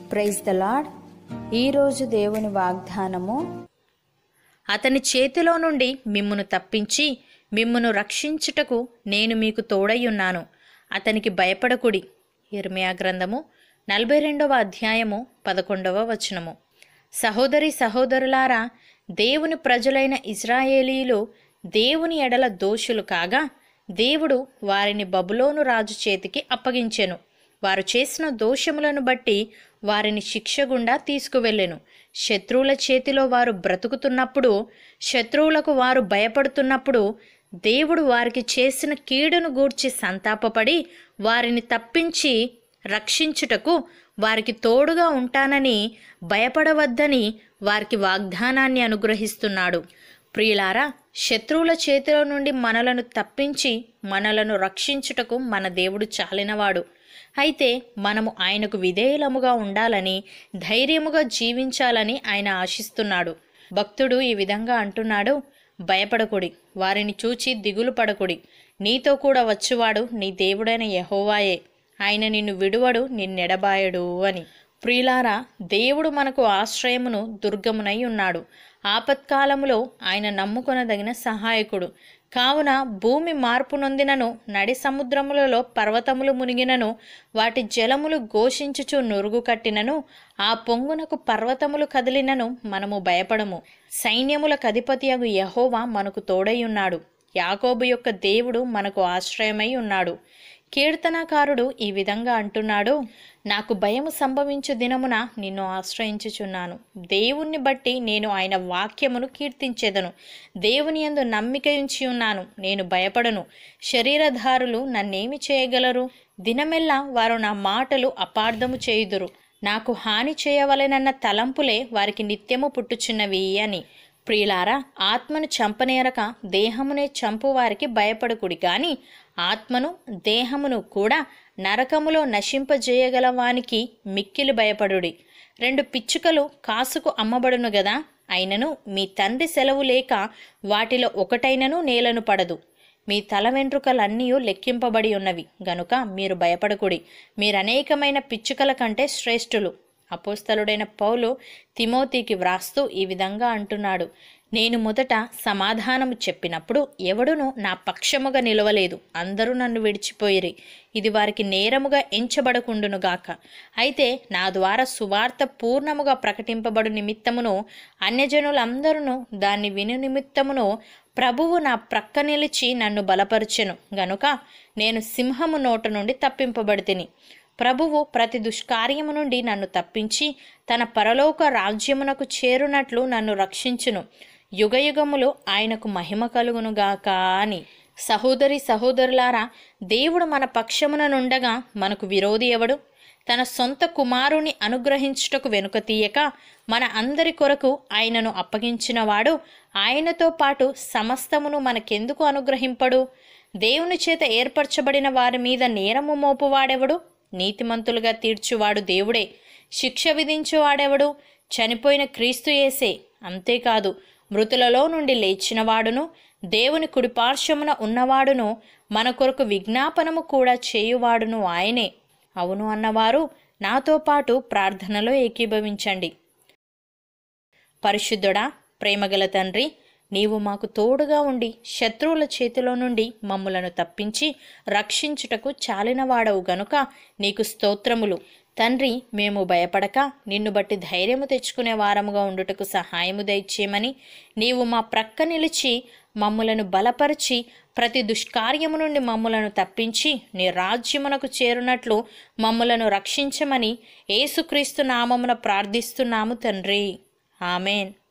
praise the lord ఈరోజు దేవుని వాగ్దానము అతని చేతిలో నుండి మిమ్మును తప్పించి మిమ్మును రక్షించుటకు నేను మీకు తోడయ్యున్నాను అతనికి భయపడకుడి ఇర్మియా గ్రంథము నలభై రెండవ అధ్యాయము పదకొండవ వచనము సహోదరి సహోదరులారా దేవుని ప్రజలైన ఇజ్రాయేలీలు దేవుని ఎడల దోషులు కాగా దేవుడు వారిని బబులోను రాజు చేతికి అప్పగించెను వారు చేసిన దోషములను బట్టి వారిని శిక్ష గుండా తీసుకువెళ్ళెను శత్రువుల చేతిలో వారు బ్రతుకుతున్నప్పుడు శత్రువులకు వారు భయపడుతున్నప్పుడు దేవుడు వారికి చేసిన కీడును గూర్చి సంతాపపడి వారిని తప్పించి రక్షించుటకు వారికి తోడుగా ఉంటానని భయపడవద్దని వారికి వాగ్దానాన్ని అనుగ్రహిస్తున్నాడు ప్రియులారా శత్రువుల చేతిలో నుండి మనలను తప్పించి మనలను రక్షించుటకు మన దేవుడు చాలినవాడు అయితే మనము ఆయనకు విధేయులముగా ఉండాలని ధైర్యముగా జీవించాలని ఆయన ఆశిస్తున్నాడు భక్తుడు ఈ విధంగా అంటున్నాడు భయపడకుడి వారిని చూచి దిగులు పడకుడి నీతో కూడా వచ్చువాడు నీ దేవుడైన యహోవాయే ఆయన నిన్ను విడువడు నిన్నెడబాయడు అని ప్రియులారా దేవుడు మనకు ఆశ్రయమును దుర్గమునై ఉన్నాడు ఆపత్కాలములో ఆయన నమ్ముకొనదగిన సహాయకుడు కావున భూమి మార్పు నొందినను నడి సముద్రములలో పర్వతములు మునిగినను వాటి జలములు ఘోషించుచు నురుగు కట్టినను ఆ పొంగునకు పర్వతములు కదిలినను మనము భయపడము సైన్యములకు అధిపతియగు యహోవా మనకు తోడై ఉన్నాడు యాకోబు యొక్క దేవుడు మనకు ఆశ్రయమై ఉన్నాడు కీర్తనకారుడు ఈ విధంగా అంటున్నాడు నాకు భయము సంభవించు దినమున నిన్ను ఆశ్రయించుచున్నాను దేవుణ్ణి బట్టి నేను ఆయన వాక్యమును కీర్తించెదను దేవుని యందు నమ్మిక ఉంచి ఉన్నాను నేను భయపడను శరీరధారులు నన్నేమి చేయగలరు దినమెల్లా వారు నా మాటలు అపార్థము చేయుదురు నాకు హాని చేయవలెనన్న తలంపులే వారికి నిత్యము పుట్టుచున్నవి అని ప్రియులారా ఆత్మను చంపనేరక దేహమునే చంపు వారికి భయపడకుడి గాని ఆత్మను దేహమును కూడా నరకములో నశింపజేయగల వానికి మిక్కిలి భయపడుడి రెండు పిచ్చుకలు కాసుకు అమ్మబడును గదా అయినను మీ తండ్రి సెలవు లేక వాటిలో ఒకటైనను నేలను పడదు మీ తల వెంట్రుకలన్నీ లెక్కింపబడి ఉన్నవి గనుక మీరు భయపడకుడి మీరు అనేకమైన పిచ్చుకల కంటే శ్రేష్ఠులు అపోస్తలుడైన పౌలు తిమోతికి వ్రాస్తూ ఈ విధంగా అంటున్నాడు నేను మొదట సమాధానము చెప్పినప్పుడు ఎవడును నా పక్షముగా నిలవలేదు అందరూ నన్ను విడిచిపోయిరి ఇది వారికి నేరముగా ఎంచబడకుండునుగాక అయితే నా ద్వారా సువార్త పూర్ణముగా ప్రకటింపబడు నిమిత్తమును అన్యజనులందరూ దాన్ని విను నిమిత్తమును ప్రభువు నా ప్రక్క నిలిచి నన్ను బలపరచెను గనుక నేను సింహము నోట నుండి తప్పింపబడితిని ప్రభువు ప్రతి దుష్కార్యము నుండి నన్ను తప్పించి తన పరలోక రాజ్యమునకు చేరునట్లు నన్ను రక్షించును యుగయుగములు ఆయనకు మహిమ కలుగునుగాక అని సహోదరి సహోదరులారా దేవుడు మన పక్షమున నుండగా మనకు విరోధి ఎవడు తన సొంత కుమారుని అనుగ్రహించుటకు వెనుక తీయక మన అందరి కొరకు ఆయనను అప్పగించినవాడు ఆయనతో పాటు సమస్తమును మనకెందుకు అనుగ్రహింపడు దేవుని చేత ఏర్పరచబడిన వారి మీద నేరము మోపువాడెవడు నీతిమంతులుగా తీర్చువాడు దేవుడే శిక్ష విధించువాడెవడు చనిపోయిన క్రీస్తు యేసే అంతేకాదు మృతులలో నుండి లేచినవాడును దేవుని కుడిపార్శ్వమున ఉన్నవాడును మన కొరకు విజ్ఞాపనము కూడా చేయువాడును ఆయనే అవును అన్నవారు నాతో పాటు ప్రార్థనలో ఏకీభవించండి పరిశుద్ధుడా ప్రేమగల తండ్రి నీవు మాకు తోడుగా ఉండి శత్రువుల చేతిలో నుండి మమ్ములను తప్పించి రక్షించుటకు చాలినవాడవు గనుక నీకు స్తోత్రములు తండ్రి మేము భయపడక నిన్ను బట్టి ధైర్యము తెచ్చుకునే వారముగా ఉండుటకు సహాయము దయచేయమని నీవు మా ప్రక్క నిలిచి మమ్ములను బలపరిచి ప్రతి దుష్కార్యము నుండి మమ్ములను తప్పించి నీ రాజ్యమునకు చేరునట్లు మమ్ములను రక్షించమని యేసుక్రీస్తు నామమున ప్రార్థిస్తున్నాము తండ్రి ఆమెన్